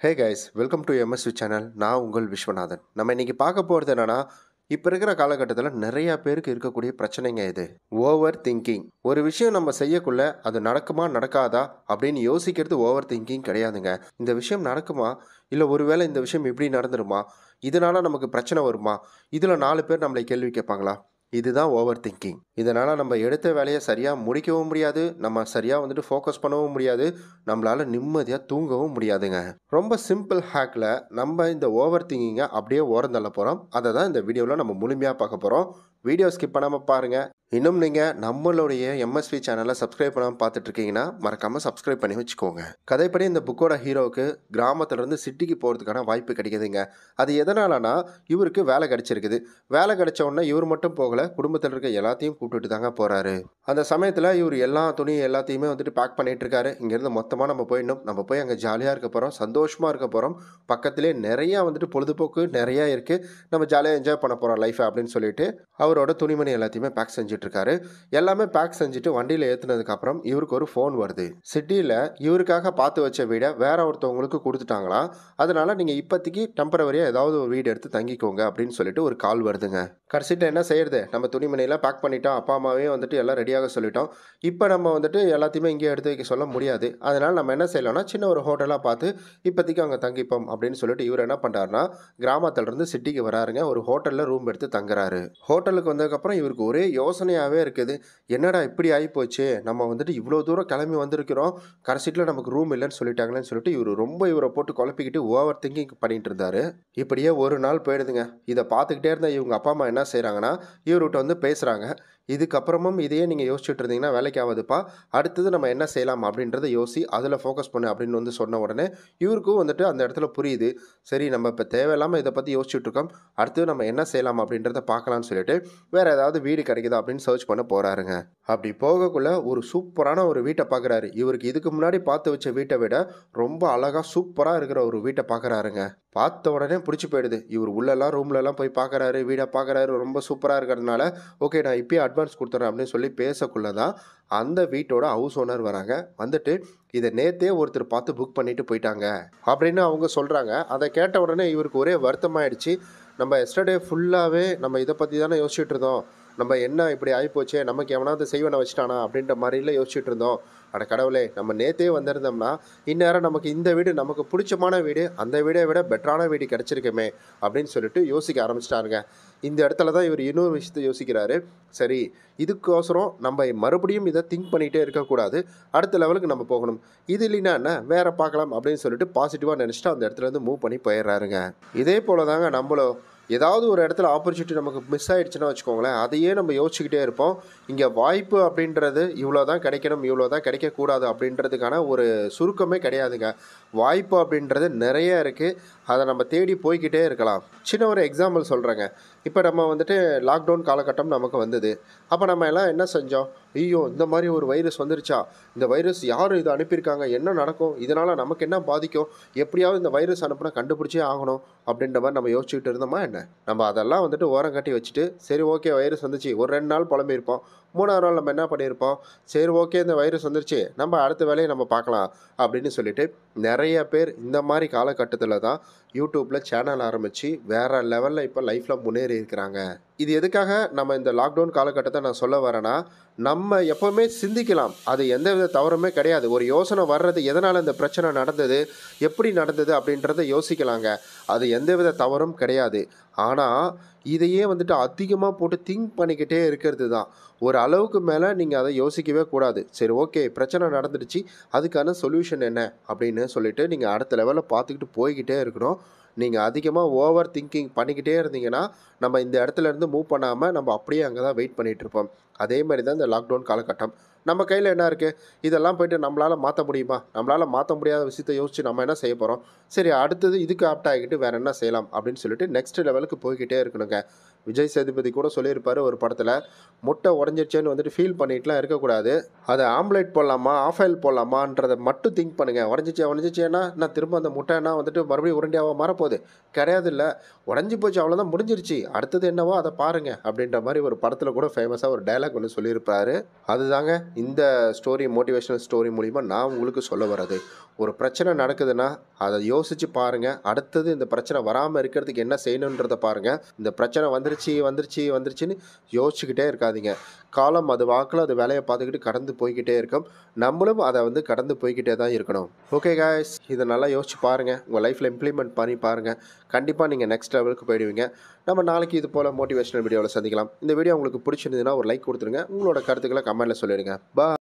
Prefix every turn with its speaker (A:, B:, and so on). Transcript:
A: hey guys welcome to MSV channel நான் உங்கள் விஸ்வநாதன் நம்ம இன்னைக்கு பார்க்க போகிறது என்னன்னா இப்போ இருக்கிற காலகட்டத்தில் நிறைய பேருக்கு இருக்கக்கூடிய பிரச்சனைங்க இது ஓவர் திங்கிங் ஒரு விஷயம் நம்ம செய்யக்குள்ள அது நடக்குமா நடக்காதா அப்படின்னு யோசிக்கிறது ஓவர் திங்கிங் கிடையாதுங்க இந்த விஷயம் நடக்குமா இல்லை ஒருவேளை இந்த விஷயம் இப்படி நடந்துருமா இதனால நமக்கு பிரச்சனை வருமா இதில் நாலு பேர் நம்மளை கேள்வி கேட்பாங்களா இதுதான் ஓவர் திங்கிங் இதனால் நம்ம எடுத்த வேலையை சரியாக முடிக்கவும் முடியாது நம்ம சரியாக வந்துட்டு ஃபோக்கஸ் பண்ணவும் முடியாது நம்மளால் நிம்மதியாக தூங்கவும் முடியாதுங்க ரொம்ப சிம்பிள் ஹேக்கில் நம்ம இந்த ஓவர் திங்கிங்கை அப்படியே ஓரந்தள்ள போகிறோம் அதை தான் இந்த வீடியோவில் நம்ம முழுமையாக பார்க்க போகிறோம் வீடியோ ஸ்கிப் பண்ணாமல் பாருங்கள் இன்னும் நீங்கள் நம்மளுடைய எம்எஸ்வி சேனலை சப்ஸ்கிரைப் பண்ணாமல் பார்த்துட்டு இருக்கீங்கன்னா மறக்காமல் சப்ஸ்கிரைப் பண்ணி வச்சுக்கோங்க கதைப்படி இந்த புக்கோட ஹீரோவுக்கு கிராமத்துலேருந்து சிட்டிக்கு போகிறதுக்கான வாய்ப்பு கிடைக்குதுங்க அது எதனாலனா இவருக்கு வேலை கிடைச்சிருக்குது வேலை கிடைச்ச உடனே இவர் மட்டும் போகலை குடும்பத்தில் இருக்க எல்லாத்தையும் கூப்பிட்டுட்டு தாங்க போகிறாரு அந்த சமயத்தில் இவர் எல்லா துணியும் எல்லாத்தையுமே வந்துட்டு பேக் பண்ணிட்டு இருக்காரு இங்கேருந்து மொத்தமாக நம்ம போயிடணும் நம்ம போய் அங்கே ஜாலியாக இருக்க போகிறோம் சந்தோஷமாக இருக்க போகிறோம் பக்கத்திலே நிறையா வந்துட்டு பொழுதுபோக்கு நிறையா இருக்குது நம்ம ஜாலியாக என்ஜாய் பண்ண போகிறோம் லைஃப்பை அப்படின்னு சொல்லிட்டு அவரோட துணிமணி எல்லாத்தையுமே பேக் செஞ்சுட்டு இருக்காரு எல்லாமே பேக் செஞ்சுட்டு வண்டியில் ஏற்றுனதுக்கப்புறம் இவருக்கு ஒரு ஃபோன் வருது சிட்டியில் இவருக்காக பார்த்து வச்ச வீடை வேற ஒருத்தவங்களுக்கு கொடுத்துட்டாங்களாம் அதனால நீங்கள் இப்போதைக்கு டெம்பரவரியாக ஏதாவது ஒரு வீடு எடுத்து தங்கிக்கோங்க அப்படின்னு சொல்லிட்டு ஒரு கால் வருதுங்க கடைசிட்டு என்ன செய்யறது நம்ம துணிமணியெல்லாம் பேக் பண்ணிட்டோம் அப்பா அம்மாவே வந்துட்டு எல்லாம் ரெடியாக சொல்லிட்டோம் இப்போ நம்ம வந்துட்டு எல்லாத்தையுமே இங்கே எடுத்து வைக்க சொல்ல முடியாது அதனால் நம்ம என்ன செய்யலாம்னா சின்ன ஒரு ஹோட்டலாக பார்த்து இப்போதைக்கு அங்கே தங்கிப்போம் அப்படின்னு சொல்லிட்டு இவர் என்ன பண்ணுறாருனா கிராமத்துலேருந்து சிட்டிக்கு வராருங்க ஒரு ஹோட்டலில் ரூம் எடுத்து தங்குறாரு ஹோட்டலுக்கு வந்ததுக்கப்புறம் இவருக்கு ஒரே யோசனையாகவே இருக்குது என்னடா இப்படி ஆகிப்போச்சு நம்ம வந்துட்டு இவ்வளோ தூரம் கிளம்பி வந்திருக்கிறோம் கடைசிட்டில் நமக்கு ரூம் இல்லைன்னு சொல்லிட்டாங்களேன்னு சொல்லிட்டு இவர் ரொம்ப இவரை போட்டு குழப்பிக்கிட்டு ஓவர் திங்கிங் பண்ணிட்டு இருந்தாரு இப்படியே ஒரு நாள் போயிடுதுங்க இதை பார்த்துக்கிட்டே இருந்த இவங்க அப்பா அம்மா என்ன செய்கிறாங்கன்னா இவர்கிட்ட வந்து பேசுகிறாங்க இதுக்கப்புறமும் இதையே நீங்கள் யோசிச்சுட்டு இருந்தீங்கன்னா வேலைக்கு ஆகாதுப்பா அடுத்தது நம்ம என்ன செய்யலாம் அப்படின்றத யோசி அதில் ஃபோக்கஸ் பண்ணு அப்படின்னு வந்து சொன்ன உடனே இவருக்கும் வந்துட்டு அந்த இடத்துல புரியுது சரி நம்ம இப்போ தேவையில்லாமல் இதை பற்றி யோசிச்சுட்டு இருக்கோம் அடுத்தது நம்ம என்ன செய்யலாம் அப்படின்றத பார்க்கலாம்னு சொல்லிட்டு வேறு ஏதாவது வீடு கிடைக்குதா அப்படின்னு சர்ச் பண்ண போகிறாருங்க அப்படி போகக்குள்ள ஒரு சூப்பரான ஒரு வீட்டை பார்க்குறாரு இவருக்கு இதுக்கு முன்னாடி பார்த்து வச்ச வீட்டை விட ரொம்ப அழகாக சூப்பராக இருக்கிற ஒரு வீட்டை பார்க்குறாருங்க பார்த்த உடனே பிடிச்சி போயிடுது இவர் உள்ளெல்லாம் ரூம்லலாம் போய் பார்க்குறாரு வீடை பார்க்குறாரு ரொம்ப சூப்பராக இருக்கிறதுனால ஓகே நான் இப்பயே அட்வான்ஸ் கொடுத்துட்றேன் அப்படின்னு சொல்லி பேசக்குள்ள தான் அந்த வீட்டோட ஹவுஸ் ஓனர் வராங்க வந்துட்டு இதை நேத்தே ஒருத்தர் பார்த்து புக் பண்ணிட்டு போயிட்டாங்க அப்படின்னு அவங்க சொல்கிறாங்க அதை கேட்ட உடனே இவருக்கு ஒரே வருத்தமாயிடுச்சு நம்ம எஸ்டர்டே ஃபுல்லாகவே நம்ம இதை பற்றி தானே யோசிச்சுட்டு இருந்தோம் நம்ம என்ன இப்படி ஆகிப்போச்சே நமக்கு எவனாவது செய்வனை வச்சுட்டானா அப்படின்ற மாதிரிலாம் யோசிச்சுட்டு இருந்தோம் அட கடவுளே நம்ம நேத்தே வந்திருந்தோம்னா இந்நேரம் நமக்கு இந்த வீடு நமக்கு பிடிச்சமான வீடு அந்த வீடை விட பெட்டரான வீடு கிடச்சிருக்குமே அப்படின்னு சொல்லிட்டு யோசிக்க ஆரம்பிச்சிட்டாருங்க இந்த இடத்துல தான் இவர் இன்னொரு விஷயத்தை யோசிக்கிறாரு சரி இதுக்கோசரம் நம்ம மறுபடியும் இதை திங்க் பண்ணிகிட்டே இருக்கக்கூடாது அடுத்த லெவலுக்கு நம்ம போகணும் இது இல்லைன்னா என்ன வேற பார்க்கலாம் அப்படின்னு சொல்லிட்டு பாசிட்டிவாக நினச்சிட்டு அந்த இடத்துல இருந்து மூவ் பண்ணி போயிடுறாருங்க இதே போல தாங்க நம்மளும் ஏதாவது ஒரு இடத்துல ஆப்பர்ச்சுனிட்டி நமக்கு மிஸ் ஆயிடுச்சுன்னா வச்சுக்கோங்களேன் அதையே நம்ம யோசிச்சுக்கிட்டே இருப்போம் இங்கே வாய்ப்பு அப்படின்றது இவ்வளோ தான் கிடைக்கணும் இவ்வளோ தான் கிடைக்கக்கூடாது அப்படின்றதுக்கான ஒரு சுருக்கமே கிடையாதுங்க வாய்ப்பு அப்படின்றது நிறைய இருக்குது அதை நம்ம தேடி போய்கிட்டே இருக்கலாம் சின்ன ஒரு எக்ஸாம்பிள் சொல்கிறேங்க இப்போ நம்ம வந்துட்டு லாக்டவுன் காலகட்டம் நமக்கு வந்தது அப்போ நம்ம எல்லாம் என்ன செஞ்சோம் ஐயோ இந்த மாதிரி ஒரு வைரஸ் வந்துருச்சா இந்த வைரஸ் யார் இது அனுப்பியிருக்காங்க என்ன நடக்கும் இதனால் நமக்கு என்ன பாதிக்கும் எப்படியாவது இந்த வைரஸ் அனுப்புனா கண்டுபிடிச்சே ஆகணும் அப்படின்ற மாதிரி நம்ம யோசிச்சுட்டு இருந்தோமா என்ன நம்ம அதெல்லாம் வந்துட்டு ஓரம் கட்டி வச்சுட்டு சரி ஓகே வைரஸ் வந்துச்சு ஒரு ரெண்டு நாள் புலம்பியிருப்போம் மூணாவது நாள் நம்ம என்ன பண்ணியிருப்போம் சரி ஓகே இந்த வைரஸ் வந்துருச்சு நம்ம அடுத்த வேலையை நம்ம பார்க்கலாம் அப்படின்னு சொல்லிட்டு நிறைய பேர் இந்த மாதிரி காலகட்டத்தில் தான் யூடியூப்பில் சேனல் ஆரம்பித்து வேறு லெவலில் இப்போ லைஃப்பில் முன்னேறி இருக்கிறாங்க இது எதுக்காக நம்ம இந்த லாக்டவுன் காலகட்டத்தை நான் சொல்ல வரேன்னா நம்ம எப்போவுமே சிந்திக்கலாம் அது எந்த வித தவறுமே கிடையாது ஒரு யோசனை வர்றது எதனால் இந்த பிரச்சனை நடந்தது எப்படி நடந்தது அப்படின்றத யோசிக்கலாங்க அது எந்த வித தவறும் கிடையாது ஆனால் இதையே வந்துட்டு அதிகமாக போட்டு திங்க் பண்ணிக்கிட்டே இருக்கிறது தான் ஒரு அளவுக்கு மேலே நீங்கள் அதை யோசிக்கவே கூடாது சரி ஓகே பிரச்சனை நடந்துடுச்சு அதுக்கான சொல்யூஷன் என்ன அப்படின்னு சொல்லிட்டு நீங்கள் அடுத்த லெவலில் பார்த்துக்கிட்டு போய்கிட்டே இருக்கணும் நீங்கள் அதிகமாக ஓவர் திங்கிங் பண்ணிக்கிட்டே இருந்தீங்கன்னா நம்ம இந்த இடத்துல இருந்து மூவ் பண்ணாமல் நம்ம அப்படியே அங்கே தான் வெயிட் பண்ணிகிட்டு இருப்போம் அதே மாதிரி தான் இந்த லாக்டவுன் காலகட்டம் நம்ம கையில் என்ன இருக்குது இதெல்லாம் போயிட்டு நம்மளால் மாற்ற முடியுமா நம்மளால் மாற்ற முடியாத விஷயத்தை யோசிச்சு நம்ம என்ன செய்ய போகிறோம் சரி அடுத்தது இதுக்கு ஆப்ட் ஆகிட்டு வேறு என்ன செய்யலாம் அப்படின்னு சொல்லிட்டு நெக்ஸ்ட் லெவலுக்கு போய்கிட்டே இருக்கணுங்க விஜய் சேதுபதி கூட சொல்லியிருப்பாரு ஒரு படத்தில் முட்டை உடஞ்சிருச்சேன்னு வந்துட்டு ஃபீல் பண்ணிட்டுலாம் இருக்கக்கூடாது அதை ஆம்லேட் போடலாமா ஆஃப் ஆயில் போடலாமான்றதை மட்டும் திங்க் பண்ணுங்கள் உடஞ்சிச்சு உடஞ்சிச்சேன்னா நான் திரும்ப அந்த முட்டைனா வந்துட்டு மறுபடியும் உருண்டையாக மாறப்போகுது கிடையாது இல்லை உடஞ்சி போச்சு அவ்வளோதான் முடிஞ்சிருச்சு அடுத்தது என்னவோ அதை பாருங்க அப்படின்ற மாதிரி ஒரு படத்தில் கூட ஃபேமஸாக ஒரு டைலாக் ஒன்று சொல்லியிருப்பாரு அதுதாங்க இந்த ஸ்டோரி மோட்டிவேஷனல் ஸ்டோரி மூலிமா நான் உங்களுக்கு சொல்ல வர்றது ஒரு பிரச்சனை நடக்குதுன்னா அதை யோசிச்சு பாருங்க அடுத்தது இந்த பிரச்சனை வராமல் இருக்கிறதுக்கு என்ன செய்யணுன்றதை பாருங்க இந்த பிரச்சனை வந்துருச்சு வந்துருச்சு வந்துருச்சுன்னு யோசிச்சுக்கிட்டே இருக்காதீங்க காலம் அது வாக்கில் அது வேலையை பார்த்துக்கிட்டு கடந்து போய்கிட்டே இருக்கும் நம்மளும் அதை வந்து கடந்து போய்கிட்டே தான் இருக்கணும் ஓகே காய்ஸ் இதை நல்லா யோசிச்சு பாருங்கள் உங்கள் லைஃப்பில் இம்ப்ளிமெண்ட் பண்ணி பாருங்கள் கண்டிப்பாக நீங்கள் நெக்ஸ்ட் லெவலுக்கு போயிடுவீங்க நம்ம நாளைக்கு இது போல் மோட்டிவேஷனல் வீடியோவில் சந்திக்கலாம் இந்த வீடியோ உங்களுக்கு பிடிச்சிருந்ததுன்னா ஒரு லைக் கொடுத்துருங்க உங்களோட கருத்துக்களை கமெண்ட்டில் சொல்லிடுங்க பா